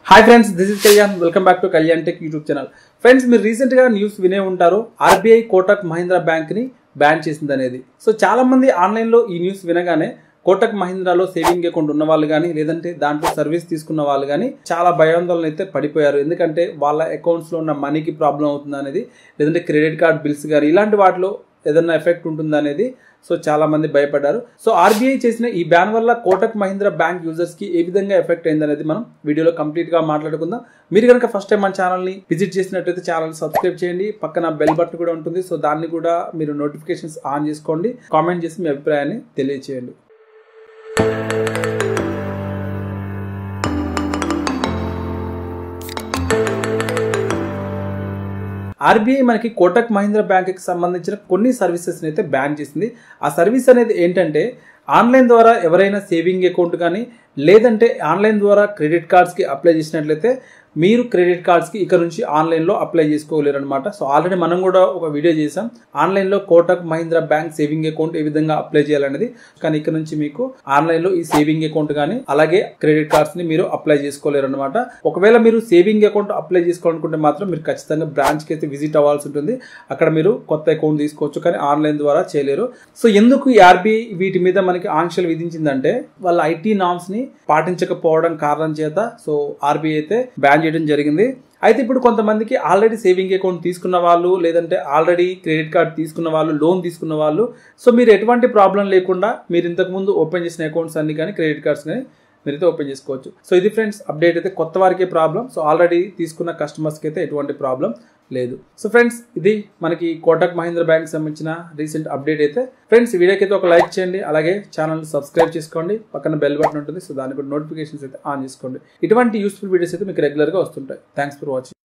hi friends this is Kalyan welcome back to Kalyan tech YouTube channel friends మీరు రీసెంట్ గా news వినే ఉంటారు ఆర్బీఐ కోటక్ మహీంద్రా బ్యాంక్ ని బ్యాన్ చేసింది అనేది సో చాలా మంది ఆన్లైన్ లో ఈ న్యూస్ వినగానే కోటక్ మహీంద్రాలో సేవింగ్ అకౌంట్ ఉన్న వాళ్ళు కానీ లేదంటే దాంట్లో సర్వీస్ తీసుకున్న వాళ్ళు కానీ చాలా భయాందోళన అయితే పడిపోయారు ఎందుకంటే వాళ్ళ అకౌంట్స్ లో ఉన్న మనీకి ప్రాబ్లం అవుతుంది అనేది లేదంటే క్రెడిట్ కార్డ్ బిల్స్ కానీ ఇలాంటి వాటిలో ఏదైనా ఎఫెక్ట్ ఉంటుందా అనేది సో చాలా మంది భయపడ్డారు సో ఆర్బీఐ చేసిన ఈ బ్యాన్ వల్ల కోటక్ మహీంద్రా బ్యాంక్ యూజర్స్ కి ఏ విధంగా ఎఫెక్ట్ అయింది అనేది మనం వీడియోలో కంప్లీట్ గా మాట్లాడుకుందాం మీరు కనుక ఫస్ట్ టైం మన ఛానల్ ని విజిట్ చేసినట్లయితే ఛానల్ సబ్స్క్రైబ్ చేయండి పక్కన బెల్ బటన్ కూడా ఉంటుంది సో దాన్ని కూడా మీరు నోటిఫికేషన్స్ ఆన్ చేసుకోండి కామెంట్ చేసి మీ అభిప్రాయాన్ని తెలియచేయండి ఆర్బీఐ మనకి కోటక్ మహీంద్రా బ్యాంక్కి సంబంధించిన కొన్ని సర్వీసెస్ని అయితే బ్యాన్ చేసింది ఆ సర్వీస్ అనేది ఏంటంటే ఆన్లైన్ ద్వారా ఎవరైనా సేవింగ్ అకౌంట్ కానీ లేదంటే ఆన్లైన్ ద్వారా క్రెడిట్ కార్డ్స్కి అప్లై చేసినట్లయితే మీరు క్రెడిట్ కార్డ్స్కి ఇక్కడ నుంచి ఆన్లైన్లో అప్లై చేసుకోలేరు అనమాట సో ఆల్రెడీ మనం కూడా ఒక వీడియో చేసాం ఆన్లైన్లో Kotak Mahindra bank saving account ఏ విధంగా అప్లై చేయాలనేది కానీ ఇక్కడ నుంచి మీకు ఆన్లైన్లో ఈ సేవింగ్ అకౌంట్ కానీ అలాగే క్రెడిట్ కార్డ్స్ని మీరు అప్లై చేసుకోలేరు అనమాట ఒకవేళ మీరు సేవింగ్ అకౌంట్ అప్లై చేసుకోవాలనుకుంటే మాత్రం మీరు ఖచ్చితంగా బ్రాంచ్కి అయితే విజిట్ అవ్వాల్సి ఉంటుంది అక్కడ మీరు కొత్త అకౌంట్ తీసుకోవచ్చు కానీ ఆన్లైన్ ద్వారా చేయలేరు సో ఎందుకు ఈ ఆర్బీఐ వీటి మీద మనకి ఆంక్షలు విధించిందంటే వాళ్ళ ఐటీ నామ్స్ ని పాటించకపోవడం కారణం చేత సో ఆర్బీఐ అయితే బ్యాన్ చేయడం జరిగింది అయితే ఇప్పుడు కొంతమందికి ఆల్రెడీ సేవింగ్ అకౌంట్ తీసుకున్న వాళ్ళు లేదంటే ఆల్రెడీ క్రెడిట్ కార్డ్ తీసుకున్న వాళ్ళు లోన్ తీసుకున్న వాళ్ళు సో మీరు ఎటువంటి ప్రాబ్లం లేకుండా మీరు ఇంతకుముందు ఓపెన్ చేసిన అకౌంట్స్ అన్ని కానీ క్రెడిట్ కార్డ్స్ కానీ మీరైతే ఓపెన్ చేసుకోవచ్చు సో ఇది ఫ్రెండ్స్ అప్డేట్ అయితే కొత్త వారికే ప్రాబ్లం సో ఆల్రెడీ తీసుకున్న కస్టమర్స్కి అయితే ఎటువంటి ప్రాబ్లం లేదు సో ఫ్రెండ్స్ ఇది మనకి కోటక్ మహీంద్ర బ్యాంక్ సంబంధించిన రీసెంట్ అప్డేట్ అయితే ఫ్రెండ్స్ ఈ వీడియోకి అయితే ఒక లైక్ చేయండి అలాగే ఛానల్ సబ్స్క్రైబ్ చేసుకోండి పక్కన బెల్ బటన్ ఉంటుంది సో దానికి కూడా నోటిఫికేషన్స్ అయితే ఆన్ చేసుకోండి ఇటువంటి యూస్ఫుల్ వీడియోస్ అయితే మీకు రెగ్యులర్గా వస్తుంటాయి థ్యాంక్స్ ఫర్ వాచింగ్